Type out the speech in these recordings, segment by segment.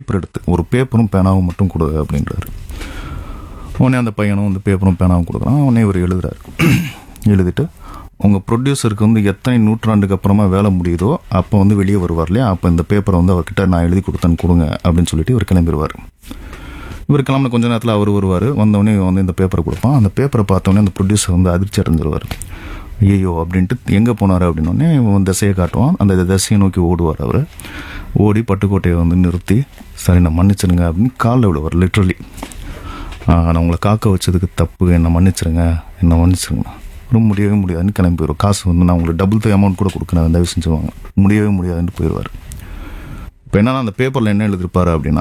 paper எடுத்து ஒரு பேப்பரும் பேனாவும் மட்டும் கொடு அப்படின்றாரு உடனே அந்த பையனும் வந்து பேப்பரும் பேனாவும் கொடுக்குறான் உடனே இவர் எழுதுறாரு எழுதிட்டு உங்கள் ப்ரொடியூசருக்கு வந்து எத்தனை நூற்றாண்டுக்கு அப்புறமா வேலை முடியுதோ அப்போ வந்து வெளியே வருவார் இல்லையா அப்போ இந்த பேப்பரை வந்து அவர்கிட்ட நான் எழுதி கொடுத்தேன்னு கொடுங்க அப்படின்னு சொல்லிட்டு இவர் கிளம்பிடுவார் இவர் கிளம்பின கொஞ்ச நேரத்தில் அவர் வருவார் வந்தவொடனே வந்து இந்த பேப்பரை கொடுப்பான் அந்த பேப்பரை பார்த்தோன்னே அந்த ப்ரொடியூசர் வந்து அதிர்ச்சி அடைஞ்சிருவார் ஐயோ அப்படின்ட்டு எங்கே போனார் அப்படின்னோடனே இவன் திசையை காட்டுவான் அந்த திசையை நோக்கி ஓடுவார் அவர் ஓடி பட்டுக்கோட்டையை வந்து நிறுத்தி சரி நான் மன்னிச்சிருங்க அப்படின்னு காலில் விழுவார் லிட்ரலி நான் உங்களை காக்க வச்சதுக்கு தப்பு என்னை மன்னிச்சிருங்க என்னை மன்னிச்சிருங்க ரொம்ப முடியவே முடியாதுன்னு கிளம்பி போயிடும் காசு வந்து நான் உங்களுக்கு டபுள் த அமௌண்ட் கூட கொடுக்குறேன் தயவு செஞ்சுவாங்க முடியவே முடியாதுன்னு போயிடுவார் இப்போ என்னன்னா அந்த பேப்பரில் என்ன எழுதிருப்பாரு அப்படின்னா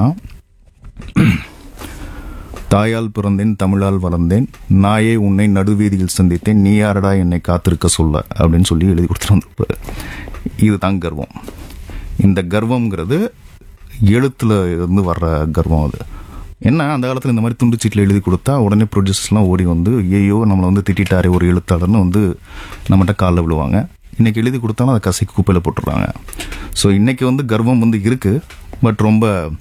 தாயால் பிறந்தேன் தமிழால் வளர்ந்தேன் நாயே உன்னை நடுவீதியில் சந்தித்தேன் நீ யாரடா என்னை காத்திருக்க சொல்ல அப்படின்னு சொல்லி எழுதி கொடுத்துட்டு வந்திருப்பாரு இதுதான் கர்வம் இந்த கர்வம்ங்கிறது எழுத்துல இருந்து வர்ற கர்வம் அது என்ன அந்த காலத்தில் இந்த மாதிரி துண்டு சீட்டில் எழுதி கொடுத்தா உடனே ப்ரொடியூசர்ஸ்லாம் ஓடி வந்து ஐயோ நம்மளை வந்து திட்டாரே ஒரு எழுத்தாளர்னு வந்து நம்மகிட்ட காலில் விழுவாங்க இன்னைக்கு எழுதி கொடுத்தாலும் அதை கசைக்கு குப்பையில் போட்டுடுறாங்க ஸோ இன்னைக்கு வந்து கர்வம் வந்து இருக்கு பட் ரொம்ப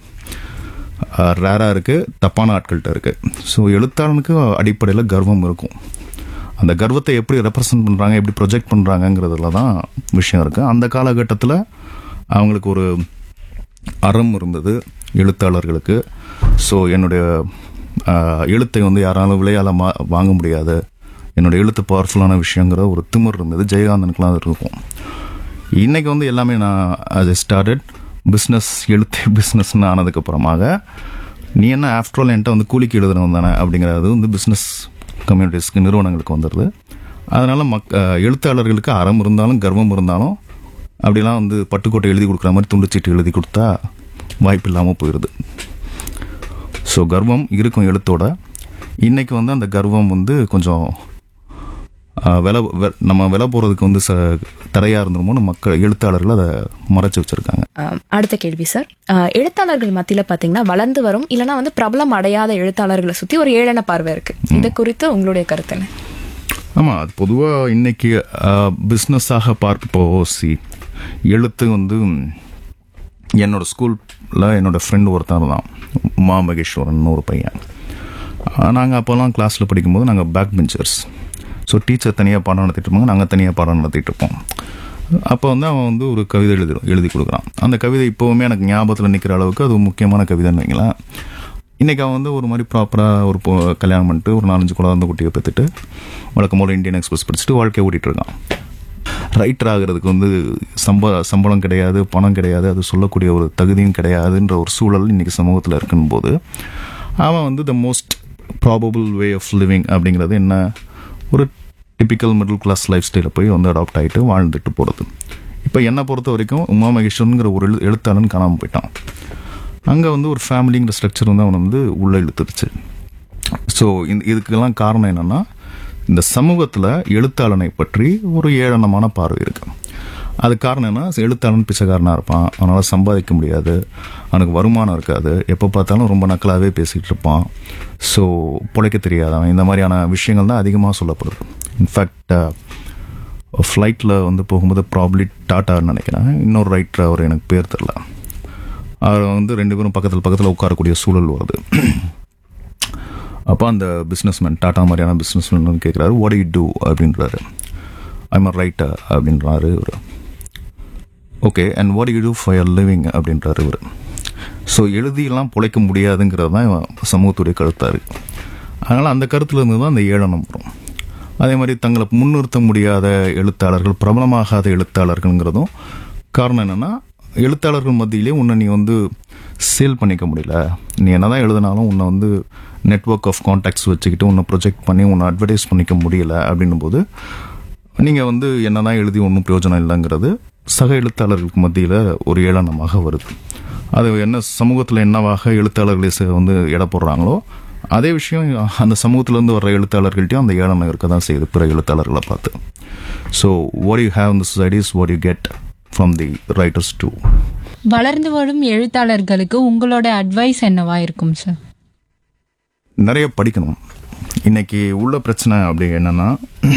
ரேராக இருக்குது தப்பான ஆட்கள்கிட்ட இருக்குது ஸோ எழுத்தாளனுக்கு அடிப்படையில் கர்வம் இருக்கும் அந்த கர்வத்தை எப்படி ரெப்ரசன்ட் பண்ணுறாங்க எப்படி ப்ரொஜெக்ட் பண்ணுறாங்கங்கிறதுல தான் விஷயம் இருக்குது அந்த காலகட்டத்தில் அவங்களுக்கு ஒரு அறம் இருந்தது எழுத்தாளர்களுக்கு ஸோ என்னுடைய ஆஹ், எழுத்தை வந்து யாராலும் விலையால மா வாங்க முடியாது என்னுடைய எழுத்து பவர்ஃபுல்லான விஷயங்கிற ஒரு திமிர் இருந்தது ஜெயகாந்தனுக்குலாம் அது இருக்கும் இன்னைக்கு வந்து எல்லாமே நான் அது ஸ்டார்டட் பிஸ்னஸ் எழுத்து பிஸ்னஸ்னு ஆனதுக்கப்புறமாக நீ என்ன ஆஃப்டர் ஆல் என்கிட்ட வந்து கூலிக்கு எழுதுறவன் தானே அப்படிங்கிறது வந்து பிஸ்னஸ் கம்யூனிட்டிஸ்க்கு நிறுவனங்களுக்கு வந்துடுது அதனால மக் அஹ், எழுத்தாளர்களுக்கு அறம் இருந்தாலும் கர்வம் இருந்தாலும் அப்படிலாம் வந்து பட்டுக்கோட்டை எழுதி கொடுக்குற மாதிரி துண்டுச்சீட்டு எழுதி கொடுத்தா வாய்ப்பு இல்லாமல் போயிடுது ஸோ கர்வம் இருக்கும் எழுத்தோட இன்னைக்கு வந்து அந்த கர்வம் வந்து கொஞ்சம் ஆஹ், விலை வெ- நம்ம விலை போகிறதுக்கு வந்து ச தடையாக இருந்துருமோன்னு மக்கள் எழுத்தாளர்கள் அதை மறைச்சு வச்சுருக்காங்க ஆம், அடுத்த கேள்வி சார் ஆஹ், எழுத்தாளர்கள் மத்தியில பாத்தீங்கன்னா வளர்ந்து வரும் இல்லனா வந்து பிரபலம் அடையாத எழுத்தாளர்களை சுத்தி ஒரு ஏளன பார்வை இருக்கு இது குறித்து உங்களுடைய கருத்து என்ன ஆமாம் அது பொதுவாக இன்னைக்கு பிஸ்னஸாக பார்ப்போ சி எழுத்து வந்து என்னோட ஸ்கூலில் என்னோட ஃப்ரெண்டு ஒருத்தர் தான் உமா மகேஸ்வரன் ஒரு பையன் நாங்கள் அப்போல்லாம் கிளாஸில் படிக்கும்போது நாங்கள் பேக் பெஞ்சர்ஸ் ஸோ டீச்சர் தனியாக பாடம் நடத்திட்டு இருப்பாங்க நாங்கள் தனியாக பாடம் நடத்திட்டு இருப்போம் அப்போ வந்து அவன் வந்து ஒரு கவிதை எழுதி எழுதி கொடுக்குறான் அந்த கவிதை இப்போவுமே எனக்கு ஞாபகத்தில் நிற்கிற அளவுக்கு அது ஒரு முக்கியமான கவிதைன்னு வைங்களேன் இன்றைக்கி அவன் வந்து ஒரு மாதிரி ப்ராப்பராக ஒரு பொ- கல்யாணம் பண்ணிட்டு ஒரு நாலஞ்சு குழந்தை குட்டியை பெற்றுட்டு வழக்கம் போல் இந்தியன் எக்ஸ்பிரஸ் படிச்சுட்டு வாழ்க்கையை ஓட்டிகிட்டு இருக்கான் ரைட்டர் ஆகிறதுக்கு வந்து சம்ப சம்பளம் கிடையாது பணம் கிடையாது அது சொல்லக்கூடிய ஒரு தகுதியும் கிடையாதுன்ற ஒரு சூழல் இன்றைக்கி சமூகத்தில் இருக்குன்னு போது அவன் வந்து the most probable way of living அப்படிங்கிறது என்ன ஒரு டிபிக்கல் மிடில் கிளாஸ் லைஃப் ஸ்டைலில் போய் வந்து அடாப்ட் ஆகிட்டு வாழ்ந்துட்டு போகிறது இப்போ என்னை பொறுத்த வரைக்கும் உமா மகேஸ்வரனுங்கிற ஒரு எழு எழுத்தாளன் காணாமல் போயிட்டான் அங்கே வந்து ஒரு ஃபேமிலிங்கிற ஸ்ட்ரக்சர் வந்து அவனை வந்து உள்ளே இழுத்துருச்சு ஸோ இந்த இதுக்கெல்லாம் காரணம் என்னன்னா இந்த சமூகத்தில் எழுத்தாளனை பற்றி ஒரு ஏளனமான பார்வை இருக்கு அது காரணம் என்ன எழுத்தாளன் பிச்சைக்காரனாக இருப்பான் அவனால் சம்பாதிக்க முடியாது அவனுக்கு வருமானம் இருக்காது எப்போ பார்த்தாலும் ரொம்ப நக்கலாகவே பேசிகிட்டு இருப்பான் ஸோ பிழைக்க தெரியாதவன் இந்த மாதிரியான விஷயங்கள் தான் அதிகமாக சொல்லப்படுது இன்ஃபேக்ட் ஃப்ளைட்டில் வந்து போகும்போது ப்ராப்ளி டாட்டான்னு நினைக்கிறேன் இன்னொரு ரைட்டர் அவர் எனக்கு பேர் தெரில அவர் வந்து ரெண்டு பேரும் பக்கத்தில் பக்கத்தில் உட்காரக்கூடிய சூழல் வருது அப்போ அந்த பிஸ்னஸ்மேன் டாடா மாதிரியான பிஸ்னஸ்மேன் வந்து கேட்குறாரு வாட் யூ டூ அப்படின்றாரு ஐம் அ ரைட்டர் அப்படின்றாரு இவர் okay and what you do for your living அப்படின்றாரு இவர் ஸோ எழுதியெல்லாம் பிழைக்க முடியாதுங்கிறது தான் இவன் சமூகத்துடைய கருத்தாக இருக்கு அதனால் அந்த கருத்துல இருந்து தான் அந்த ஏளனம் வரும் அதே மாதிரி தங்களை முன்னிறுத்த முடியாத எழுத்தாளர்கள் பிரபலமாகாத எழுத்தாளர்கள்ங்கிறதும் காரணம் என்னன்னா எழுத்தாளர்கள் மத்தியிலே உன்னை நீ வந்து சேல் பண்ணிக்க முடியல நீ என்னதான் எழுதினாலும் உன்னை வந்து நெட்வொர்க் ஆஃப் கான்டாக்ட்ஸ் வச்சுக்கிட்டு உன்னை ப்ரொஜெக்ட் பண்ணி உன்னை அட்வர்டைஸ் பண்ணிக்க முடியல அப்படின்னும் போது நீங்கள் வந்து என்னதான் எழுதி ஒன்றும் பிரயோஜனம் இல்லைங்கிறது சக எழுத்தாளர்களுக்கு மத்தியில் ஒரு ஏளனமாக வருது அது என்ன சமூகத்தில் என்னவாக எழுத்தாளர்களை ச- வந்து எடை போடுறாங்களோ அதே விஷயம் அந்த சமூகத்திலேருந்து வர்ற எழுத்தாளர்கள்ட்டையும் அந்த ஏளனம் இருக்க தான் செய்யுது பிற எழுத்தாளர்களை பார்த்து ஸோ வாட் யூ ஹேவ் இந்த society is what you get from the writers to வளர்ந்து வரும் எழுத்தாளர்களுக்கு உங்களோட அட்வைஸ் என்னவா இருக்கும் சார் நிறைய படிக்கணும் இன்னைக்கு உள்ள பிரச்சனை அப்படி என்னன்னா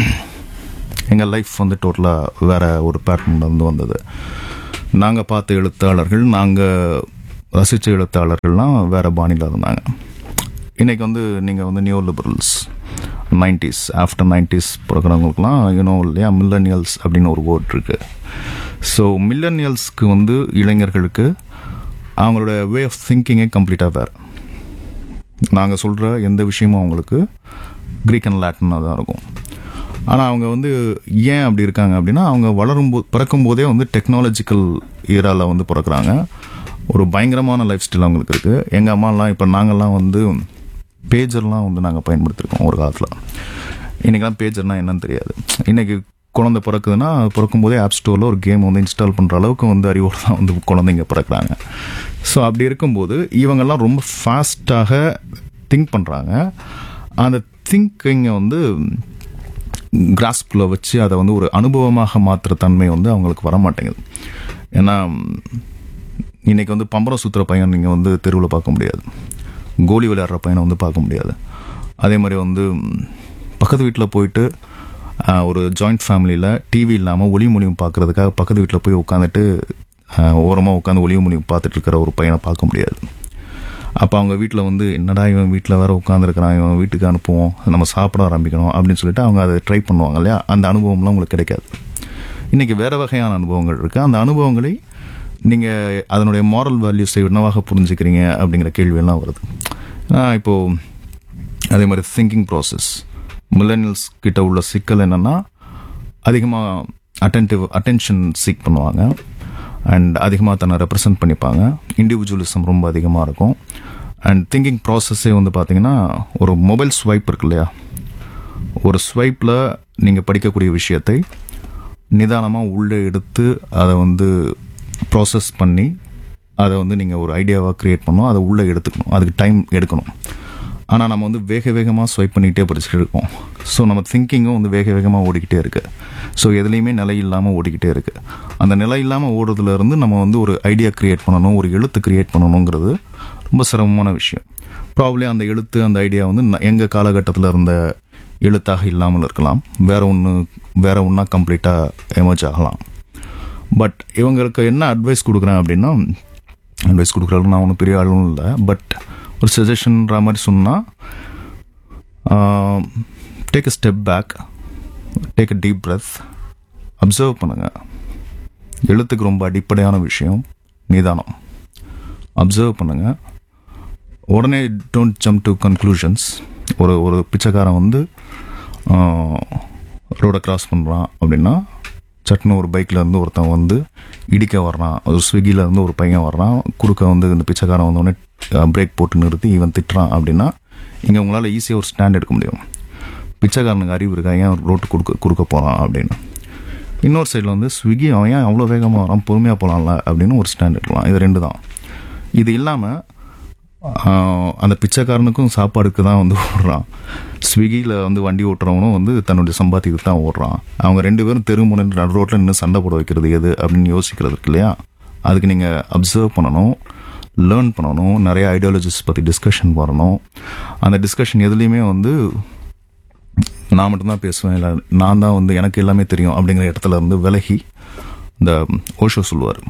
எங்கள் லைஃப் வந்து டோட்டலாக வேற ஒரு பேட்டர்ன்ல இருந்து வந்தது நாங்கள் பார்த்த எழுத்தாளர்கள் நாங்கள் ரசித்த எழுத்தாளர்கள்லாம் வேற பாணியில் இருந்தாங்க இன்னைக்கு வந்து நீங்கள் வந்து new liberals nineties after nineties பிறக்கிறவங்களுக்குலாம் யூனோ இல்லையா மில்லனியல்ஸ் அப்படின்னு ஒரு வேர்ட் இருக்கு ஸோ மில்லனியல்ஸ்க்கு வந்து இளைஞர்களுக்கு அவங்களோட வே ஆஃப் திங்கிங்கே கம்ப்ளீட்டாக வேறு நாங்கள் சொல்கிற எந்த விஷயமும் அவங்களுக்கு க்ரீக் அண்ட் லாட்டினாக தான் இருக்கும் ஆனால் அவங்க வந்து ஏன் அப்படி இருக்காங்க அப்படின்னா அவங்க வளரும்போது பிறக்கும்போதே வந்து டெக்னாலஜிக்கல் ஈராவில் வந்து பிறக்கிறாங்க ஒரு பயங்கரமான லைஃப் ஸ்டைல் அவங்களுக்கு இருக்குது எங்கள் அம்மாலாம் இப்போ நாங்கள்லாம் வந்து பேஜர்லாம் வந்து நாங்கள் பயன்படுத்திருக்கோம் ஒரு காலத்தில் இன்றைக்கெல்லாம் பேஜர்னால் என்னன்னு தெரியாது இன்றைக்கி குழந்தை பிறக்குதுன்னா அது பிறக்கும்போதே ஆப் ஸ்டோரில் ஒரு கேம் வந்து இன்ஸ்டால் பண்ணுற அளவுக்கு வந்து அறிவோடு தான் வந்து குழந்தைங்க பிறக்கிறாங்க ஸோ அப்படி இருக்கும்போது இவங்கெல்லாம் ரொம்ப ஃபாஸ்ட்டாக திங்க் பண்ணுறாங்க அந்த திங்கிங்கை வந்து கிராஸ்பில் வச்சு அதை வந்து ஒரு அனுபவமாக மாற்றுற தன்மை வந்து அவங்களுக்கு வர மாட்டேங்குது ஏன்னா இன்னைக்கு வந்து பம்பரம் சுற்றுற பையன் நீங்கள் வந்து தெருவில் பார்க்க முடியாது கோலி விளையாடுற பையனை வந்து பார்க்க முடியாது அதே மாதிரி வந்து பக்கத்து வீட்டில் போயிட்டு ஆஹ், ஒரு ஜாயிண்ட் ஃபேமிலியில் டிவி இல்லாமல் ஒளி மொழியும் பார்க்கறதுக்காக பக்கத்து வீட்டில் போய் உட்காந்துட்டு ஓரமாக உட்காந்து ஒளிவு மொழியும் பார்த்துட்டு இருக்கிற ஒரு பையனை பார்க்க முடியாது அப்போ அவங்க வீட்டில் வந்து என்னடா இவன் வீட்டில் வேற உட்காந்துருக்கிறான் இவன் வீட்டுக்கு அனுப்புவோம் நம்ம சாப்பிட ஆரம்பிக்கணும் அப்படின்னு சொல்லிட்டு அவங்க அதை ட்ரை பண்ணுவாங்க இல்லையா அந்த அனுபவம்லாம் உங்களுக்கு கிடைக்காது இன்னைக்கு வேற வகையான அனுபவங்கள் இருக்குது அந்த அனுபவங்களை நீங்கள் அதனுடைய மாரல் வேல்யூஸை என்னவாக புரிஞ்சுக்கிறீங்க அப்படிங்கிற கேள்வியெல்லாம் வருது ஆஹ் இப்போ அதே மாதிரி திங்கிங் ப்ராசஸ் மில்லனியல்ஸ் கிட்ட உள்ள சிக்கல் என்னன்னா அதிகமாக அட்டென்டிவ் அட்டென்ஷன் சீக் பண்ணுவாங்க அண்ட் அதிகமாக தன்னை ரெப்ரசன்ட் பண்ணிப்பாங்க இண்டிவிஜுவலிசம் ரொம்ப அதிகமாக இருக்கும் அண்ட் திங்கிங் ப்ராசஸே வந்து பார்த்தீங்கன்னா ஒரு மொபைல் ஸ்வைப் இருக்கு இல்லையா ஒரு ஸ்வைப்பில் நீங்கள் படிக்கக்கூடிய விஷயத்தை நிதானமாக உள்ளே எடுத்து அதை வந்து ப்ராசஸ் பண்ணி அதை வந்து நீங்கள் ஒரு ஐடியாவாக க்ரியேட் பண்ணணும் அதை உள்ளே எடுத்துக்கணும் அதுக்கு டைம் எடுக்கணும் ஆனால் நம்ம வந்து வேக வேகமாக ஸ்வைப் பண்ணிகிட்டே படிச்சுட்டு இருக்கோம் ஸோ நம்ம திங்கிங்கும் வந்து வேக வேகமாக ஓடிக்கிட்டே இருக்கு ஸோ எதுலேயுமே நிலை இல்லாமல் ஓடிக்கிட்டே இருக்கு அந்த நிலை இல்லாமல் ஓடுறதுல இருந்து நம்ம வந்து ஒரு ஐடியா கிரியேட் பண்ணணும் ஒரு எழுத்து கிரியேட் பண்ணணுங்கிறது ரொம்ப சிரமமான விஷயம் ப்ராப்ளி அந்த எழுத்து அந்த ஐடியா வந்து ந- எங்க காலகட்டத்தில் இருந்த எழுத்தாக இல்லாமல் இருக்கலாம் வேற ஒன்று வேற ஒன்றா கம்ப்ளீட்டாக எமர்ஜ் ஆகலாம் பட் இவங்களுக்கு என்ன அட்வைஸ் கொடுக்குறேன் அப்படின்னா அட்வைஸ் கொடுக்குறதுக்கு நான் ஒன்றும் பெரிய ஆளும் இல்லை பட் ஒரு சஜஷன்ன்ற மாதிரி சொன்னால் take a step back take a deep breath observe பண்ணுங்க எழுத்துக்கு ரொம்ப அடிப்படையான விஷயம் நிதானம் அப்சர்வ் பண்ணுங்க உடனே டோன்ட் ஜம்ப் டு கன்க்ளூஷன்ஸ் ஒரு ஒரு பிச்சைக்காரன் வந்து ரோடை கிராஸ் பண்ணுறான் அப்படின்னா சட்டுன்னு ஒரு பைக்கில் இருந்து ஒருத்தன் வந்து இடிக்க வர்றான் ஒரு ஸ்விக்கியில் இருந்து ஒரு பையன் வர்றான் குறுக்க வந்து இந்த பிச்சைக்காரன் வந்தோடனே பிரேக் போட்டு நிறுத்தி இவன் திட்டுறான் அப்படின்னா இங்கே உங்களால் ஈஸியாக ஒரு ஸ்டாண்ட் எடுக்க முடியும் பிச்சைக்காரனுக்கு அறிவு இருக்கா ஏன் ரோட்டு குறுக்க குறுக்க போகிறான் அப்படின்னு இன்னொரு சைடில் வந்து ஸ்விக்கி அவன் ஏன் அவ்வளோ வேகமாக வரான் பொறுமையாக போகலாம்ல அப்படின்னு ஒரு ஸ்டாண்ட் எடுக்கலாம் இது ரெண்டு தான் இது இல்லாமல் ஆஹ் அந்த பிச்சைக்காரனுக்கும் சாப்பாடுக்கு தான் வந்து ஓடுறான் ஸ்விக்கியில் வந்து வண்டி ஓட்டுறவனும் வந்து தன்னுடைய சம்பாத்தியத்துக்கு தான் ஓடுறான் அவங்க ரெண்டு பேரும் தெரு முனை நடு ரோட்டில் நின்று சண்டை போட வைக்கிறது எது அப்படின்னு யோசிக்கிறது இருக்கு இல்லையா அதுக்கு நீங்கள் அப்சர்வ் பண்ணணும் லேர்ன் பண்ணணும் நிறைய ஐடியாலஜிஸ் பற்றி டிஸ்கஷன் வரணும் அந்த டிஸ்கஷன் எதுலேயுமே வந்து நான் மட்டும்தான் பேசுவேன் இல்லை நான் தான் வந்து எனக்கு எல்லாமே தெரியும் அப்படிங்கிற இடத்துல இருந்து விலகி இந்த ஓஷோ சொல்லுவார்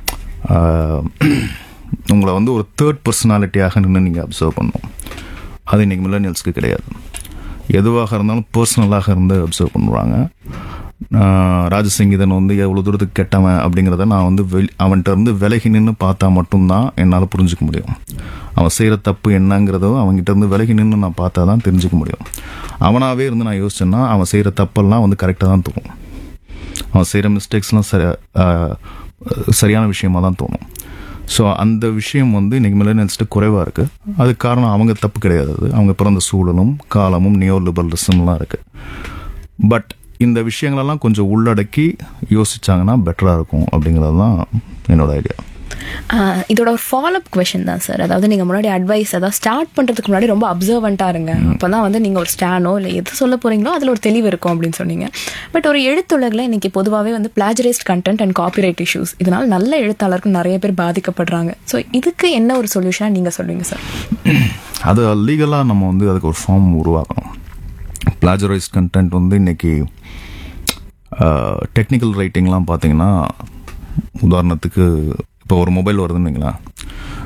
உங்களை வந்து ஒரு தேர்ட் பர்சனாலிட்டியாக நின்று நீங்கள் அப்சர்வ் பண்ணணும் அது இன்னைக்கு மில்லனியல்ஸ்க்கு கிடையாது எதுவாக இருந்தாலும் பர்சனலாக இருந்து அப்சர்வ் பண்ணுவாங்க ஆஹ் ராஜசிங்கீதன் வந்து எவ்வளோ தூரத்துக்கு கெட்டவன் அப்படிங்கிறத நான் வந்து வெளி அவன்கிட்ட இருந்து விலகி நின்று பார்த்தா மட்டும்தான் என்னால் புரிஞ்சுக்க முடியும் அவன் செய்கிற தப்பு என்னங்கிறதோ அவன்கிட்ட இருந்து விலகி நின்று நான் பார்த்தா தான் தெரிஞ்சுக்க முடியும் அவனாவே இருந்து நான் யோசிச்சேன்னா அவன் செய்கிற தப்பெல்லாம் வந்து கரெக்டாக தான் தோணும் அவன் செய்கிற மிஸ்டேக்ஸ்லாம் சரி ஆஹ் சரியான விஷயமா தான் தோணும் ஸோ அந்த விஷயம் வந்து இன்னைக்கு மில்லனியல்ஸ்ட்டு குறைவாக இருக்குது அதுக்கு காரணம் அவங்க தப்பு கிடையாது அது அவங்க பிறந்த சூழலும் காலமும் நியோ லிபரலிசம்லாம் இருக்குது பட் இந்த விஷயங்களெல்லாம் கொஞ்சம் உள்ளடக்கி யோசிச்சாங்கன்னா பெட்டராக இருக்கும் அப்படிங்கிறது தான் என்னோட ஐடியா ஆஹ் இதோட ஒரு ஃபாலோ அப் கொஷின் தான் சார் அதாவது நீங்கள் முன்னாடி அட்வைஸ் அதாவது ஸ்டார்ட் பண்ணுறதுக்கு முன்னாடி ரொம்ப அப்சர்வெண்ட்டாக இருங்க அப்போ தான் வந்து நீங்கள் ஒரு ஸ்டானோ இல்லை எது சொல்ல போகிறீங்களோ அதில் ஒரு தெளிவு இருக்கும் அப்படின்னு சொன்னீங்க பட் ஒரு எழுத்துலகில் இன்னைக்கு பொதுவாகவே வந்து plagiarised content and copyright issues இதனால் நல்ல எழுத்தாளர்கள் நிறைய பேர் பாதிக்கப்படுறாங்க ஸோ இதுக்கு என்ன ஒரு சொல்யூஷனாக நீங்கள் சொல்லுவீங்க சார் அது லீகலாக நம்ம வந்து அதுக்கு ஒரு ஃபார்ம் உருவாக்கணும் பிளாஜரைஸ் கண்டென்ட் வந்து இன்னைக்கு டெக்னிக்கல் ரைட்டிங்லாம் பார்த்தீங்கன்னா உதாரணத்துக்கு இப்போ ஒரு மொபைல் வருதுன்னு வைங்களேன்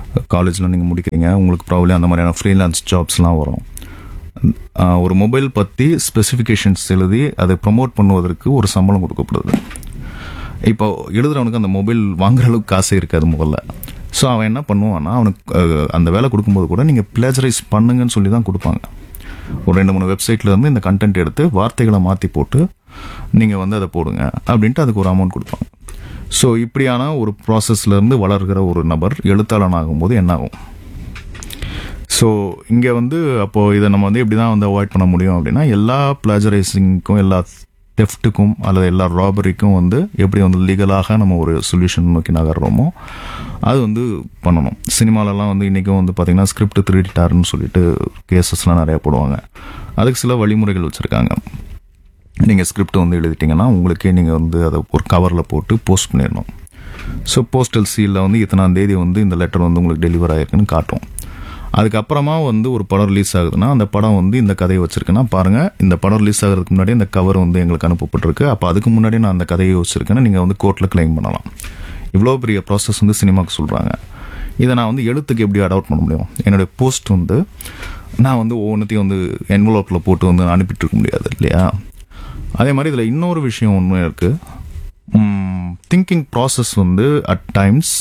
காலேஜில் நீங்கள் முடிக்கிறீங்க உங்களுக்கு ப்ராப்ளம் அந்த மாதிரியான ஃப்ரீலான்ஸ் ஜாப்ஸ்லாம் வரும் ஆஹ் ஒரு மொபைல் பற்றி ஸ்பெசிஃபிகேஷன்ஸ் எழுதி அதை ப்ரமோட் பண்ணுவதற்கு ஒரு சம்பளம் கொடுக்கப்படுது இப்போ எழுதுறவனுக்கு அந்த மொபைல் வாங்குற அளவுக்கு காசே இருக்காது முதல்ல ஸோ அவன் என்ன பண்ணுவான்னா அவனுக்கு அஹ், அந்த வேலை கொடுக்கும்போது கூட நீங்கள் பிளேஜரைஸ் பண்ணுங்கன்னு சொல்லி தான் கொடுப்பாங்க ஒரு ரெண்டு மூணு வெப்சைட்ல இருந்து இந்த கண்டென்ட் எடுத்து வார்த்தைகளை மாற்றி போட்டு நீங்கள் வந்து அதை போடுங்க அப்படின்ட்டு அதுக்கு ஒரு அமௌண்ட் கொடுப்பாங்க ஸோ இப்படியான ஒரு ப்ராசஸ்ல இருந்து வளர்கிற ஒரு நபர் எழுத்தாளன் ஆகும்போது என்ன ஆகும் ஸோ இங்கே வந்து அப்போது இதை நம்ம வந்து எப்படி தான் வந்து அவாய்ட் பண்ண முடியும் அப்படின்னா எல்லா பிளாஜரைசிங்க்கும் எல்லா தெஃப்ட்டுக்கும் அல்லது எல்லா ராபரிக்கும் வந்து எப்படி வந்து லீகலாக நம்ம ஒரு சொல்யூஷன் நோக்கி நகர்றோமோ அது வந்து பண்ணணும் சினிமாலலாம் வந்து இன்றைக்கும் வந்து பார்த்திங்கன்னா ஸ்கிரிப்ட் திருடிட்டாருன்னு சொல்லிட்டு கேசஸ்லாம் நிறைய போடுவாங்க அதுக்கு சில வழிமுறைகள் வச்சுருக்காங்க நீங்கள் ஸ்கிரிப்ட் வந்து எழுதிட்டீங்கன்னா உங்களுக்கே நீங்கள் வந்து அதை ஒரு கவரில் போட்டு போஸ்ட் பண்ணிடணும் ஸோ போஸ்டல் சீலில் வந்து இத்தனாம் தேதி வந்து இந்த லெட்டர் வந்து உங்களுக்கு டெலிவர் ஆயிருக்குன்னு காட்டும் அதுக்கப்புறமா வந்து ஒரு படம் ரிலீஸ் ஆகுதுன்னா அந்த படம் வந்து இந்த கதையை வச்சிருக்கேன்னா பாருங்க இந்த படம் ரிலீஸ் ஆகிறதுக்கு முன்னாடி இந்த கவர் வந்து எங்களுக்கு அனுப்பப்பட்டிருக்கு அப்போ அதுக்கு முன்னாடி நான் அந்த கதையை வச்சிருக்கேன்னு நீங்கள் வந்து கோர்ட்டில் கிளைம் பண்ணலாம் இவ்வளோ பெரிய ப்ராசஸ் வந்து சினிமாவுக்கு சொல்கிறாங்க இதை நான் வந்து எழுத்துக்கு எப்படி அடாப்ட் பண்ண முடியும் என்னுடைய போஸ்ட் வந்து நான் வந்து ஒவ்வொன்றத்தையும் வந்து என்வலப்பில் போட்டு வந்து அனுப்பிட்டு இருக்க முடியாது இல்லையா அதே மாதிரி இதில் இன்னொரு விஷயம் ஒன்று இருக்குது திங்கிங் ப்ராசஸ் வந்து அட் டைம்ஸ்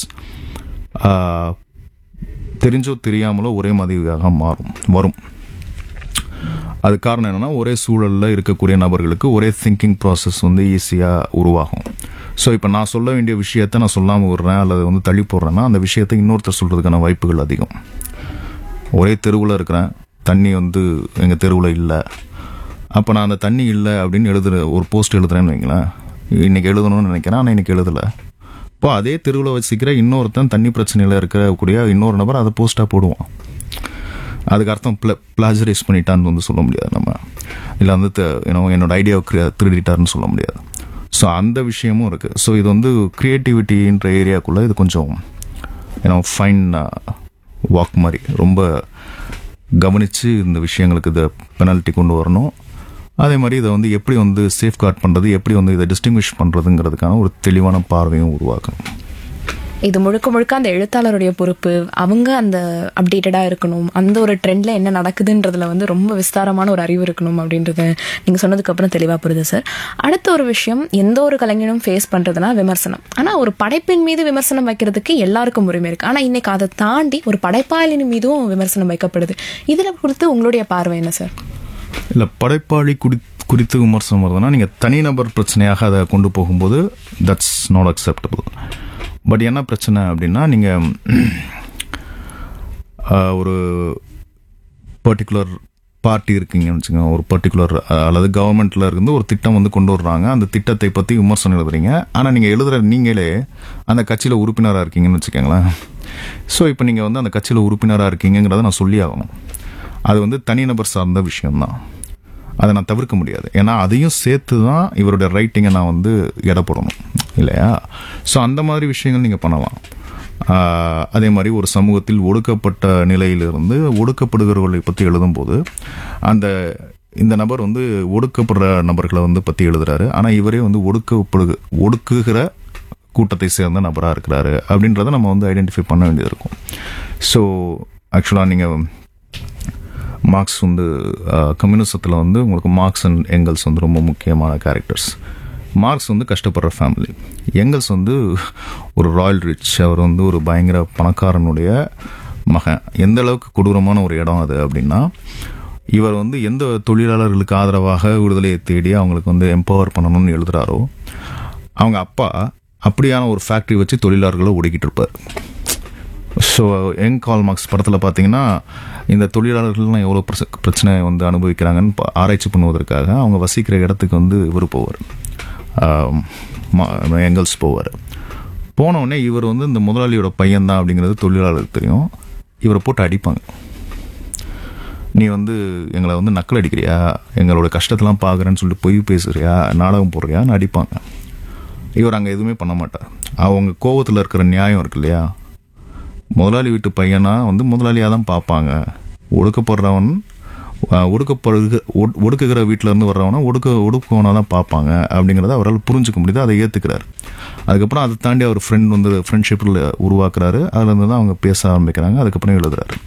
தெரிஞ்சோ தெரியாமலோ ஒரே மாதிரியாக மாறும் வரும் அது காரணம் என்னன்னா ஒரே சூழலில் இருக்கக்கூடிய நபர்களுக்கு ஒரே திங்கிங் ப்ராசஸ் வந்து ஈஸியாக உருவாகும் ஸோ இப்போ நான் சொல்ல வேண்டிய விஷயத்த நான் சொல்லாமல் விடுறேன் அல்லது வந்து தள்ளி போடுறேன்னா அந்த விஷயத்தை இன்னொருத்தர் சொல்கிறதுக்கான வாய்ப்புகள் அதிகம் ஒரே தெருவில் இருக்கிறேன் தண்ணி வந்து எங்கள் தெருவில் இல்லை அப்போ நான் அந்த தண்ணி இல்லை அப்படின்னு எழுதுற ஒரு போஸ்ட் எழுதுறேன்னு வைங்களேன் இன்னைக்கு எழுதணும்னு நினைக்கிறேன் ஆனால் இன்னைக்கு எழுதலை இப்போ அதே தெருவில் வச்சுக்கிற இன்னொருத்தன் தண்ணி பிரச்சனையில் இருக்கக்கூடிய இன்னொரு நபர் அதை போஸ்ட்டாக போடுவான் அதுக்கு அர்த்தம் பிள பிளாஜரைஸ் பண்ணிட்டான்னு வந்து சொல்ல முடியாது நம்ம இல்லை வந்து த- you know, என்னோட ஐடியாவை திருடிட்டாருன்னு சொல்ல முடியாது ஸோ அந்த விஷயமும் இருக்குது ஸோ இது வந்து க்ரியேட்டிவிட்டின்ற ஏரியாக்குள்ளே இது கொஞ்சம் ஏன்னா ஃபைன் வாக் மாதிரி ரொம்ப கவனித்து இந்த விஷயங்களுக்கு இதை பெனால்ட்டி கொண்டு வரணும் அதே மாதிரி இதை வந்து எப்படி வந்து சேஃப்கார்ட் பண்ணுறது எப்படி வந்து இதை டிஸ்டிங்விஷ் பண்ணுறதுங்கிறதுக்கான ஒரு தெளிவான பார்வையும் உருவாக்கணும் இது முழுக்க முழுக்க அந்த எழுத்தாளருடைய பொறுப்பு அவங்க அந்த அப்டேட்டடா இருக்கணும் அந்த ஒரு ட்ரெண்ட்ல என்ன நடக்குதுன்றதுல வந்து ரொம்ப விஸ்தாரமான ஒரு அறிவு இருக்கணும் அப்படின்றது நீங்க சொன்னதுக்கு அப்புறம் தெளிவா புரியுது சார் அடுத்த ஒரு விஷயம் எந்த ஒரு கலைஞனும் ஃபேஸ் பண்றதுனா விமர்சனம் ஆனா ஒரு படைப்பின் மீது விமர்சனம் வைக்கிறதுக்கு எல்லாருக்கும் உரிமை இருக்கு ஆனா இன்னைக்கு அதை தாண்டி ஒரு படைப்பாளின் மீதும் விமர்சனம் வைக்கப்படுது இதுல குறித்து உங்களுடைய பார்வை என்ன சார் இல்லை படைப்பாளி குறி குறித்து விமர்சனம் வருதுன்னா நீங்கள் தனிநபர் பிரச்சனையாக அதை கொண்டு போகும்போது தட்ஸ் நாட் அக்செப்டபிள் பட் என்ன பிரச்சனை அப்படின்னா நீங்கள் ஒரு பர்டிகுலர் பார்ட்டி இருக்கீங்கன்னு வச்சுக்கோங்க ஒரு பர்டிகுலர் அல்லது கவர்மெண்ட்ல இருந்து ஒரு திட்டம் வந்து கொண்டு வர்றாங்க அந்த திட்டத்தை பற்றி விமர்சனம் எழுதுறீங்க ஆனால் நீங்கள் எழுதுற நீங்களே அந்த கட்சியில் உறுப்பினராக இருக்கீங்கன்னு வச்சுக்கோங்களேன் ஸோ இப்போ நீங்கள் வந்து அந்த கட்சியில் உறுப்பினராக இருக்கீங்கிறத நான் சொல்லி ஆகணும் அது வந்து தனிநபர் சார்ந்த விஷயம்தான் அதை நான் தவிர்க்க முடியாது ஏன்னா அதையும் சேர்த்து தான் இவருடைய ரைட்டிங்கை நான் வந்து எடை போடணும் இல்லையா ஸோ அந்த மாதிரி விஷயங்கள் நீங்கள் பண்ணலாம் ஆஹ் அதே மாதிரி ஒரு சமூகத்தில் ஒடுக்கப்பட்ட நிலையிலிருந்து ஒடுக்கப்படுகிறவர்களை பற்றி எழுதும்போது அந்த இந்த நபர் வந்து ஒடுக்கப்படுற நபர்களை வந்து பற்றி எழுதுறாரு ஆனால் இவரே வந்து ஒடுக்கப்படுக ஒடுக்குகிற கூட்டத்தை சேர்ந்த நபராக இருக்கிறாரு அப்படின்றத நம்ம வந்து ஐடென்டிஃபை பண்ண வேண்டியது இருக்கும் ஸோ ஆக்சுவலாக நீங்கள் மார்க்ஸ் வந்து கம்யூனிசத்தில் வந்து உங்களுக்கு மார்க்ஸ் அண்ட் எங்கல்ஸ் வந்து ரொம்ப முக்கியமான கேரக்டர்ஸ் மார்க்ஸ் வந்து கஷ்டப்படுற ஃபேமிலி எங்கல்ஸ் வந்து ஒரு ராயல் ரிச் அவர் வந்து ஒரு பயங்கர பணக்காரனுடைய மகன் எந்த அளவுக்கு கொடூரமான ஒரு இடம் அது அப்படின்னா இவர் வந்து எந்த தொழிலாளர்களுக்கு ஆதரவாக விடுதலையை தேடி அவங்களுக்கு வந்து எம்பவர் பண்ணணும்னு எழுதுறாரோ அவங்க அப்பா அப்படியான ஒரு ஃபேக்ட்ரி வச்சு தொழிலாளர்களை ஒடுக்கிட்டு இருப்பார் ஸோ யங் கால் மார்க்ஸ் படத்தில் பார்த்தீங்கன்னா இந்த தொழிலாளர்கள்லாம் எவ்வளோ பிரச்ச- பிரச்சனை வந்து அனுபவிக்கிறாங்கன்னு பா- ஆராய்ச்சி பண்ணுவதற்காக அவங்க வசிக்கிற இடத்துக்கு வந்து இவர் போவார் எங்கல்ஸ் போவார் போன உடனே இவர் வந்து இந்த முதலாளியோட பையன்தான் அப்படிங்கிறது தொழிலாளருக்கு தெரியும் இவரை போட்டு அடிப்பாங்க நீ வந்து எங்களை வந்து நக்கல் அடிக்கிறியா எங்களோட கஷ்டத்தெல்லாம் பார்க்குறேன்னு சொல்லிட்டு பொய் பேசுறியா நாடகம் போடுறியான்னு அடிப்பாங்க இவர் அங்கே எதுவுமே பண்ண மாட்டார் அவங்க கோவத்தில் இருக்கிற நியாயம் இருக்கு இல்லையா முதலாளி வீட்டு பையனா வந்து முதலாளியாக தான் பார்ப்பாங்க ஒடுக்கப்படுறவன் அஹ், ஒடுக்கப்படுக ஒடு- ஒடுக்குகிற வீட்டில இருந்து வர்றவனா ஒடுக்க ஒடுக்குவனா தான் பார்ப்பாங்க அப்படிங்கிறத அவரால் புரிஞ்சுக்க முடியுது அதை ஏற்றுக்கிறார் அதுக்கப்புறம் அதை தாண்டி அவர் ஃப்ரெண்ட் வந்து ஃப்ரெண்ட்ஷிப்பில் உருவாக்குறாரு அதுல இருந்து தான் அவங்க பேச ஆரம்பிக்கிறாங்க அதுக்கப்புறம் எழுதுறாரு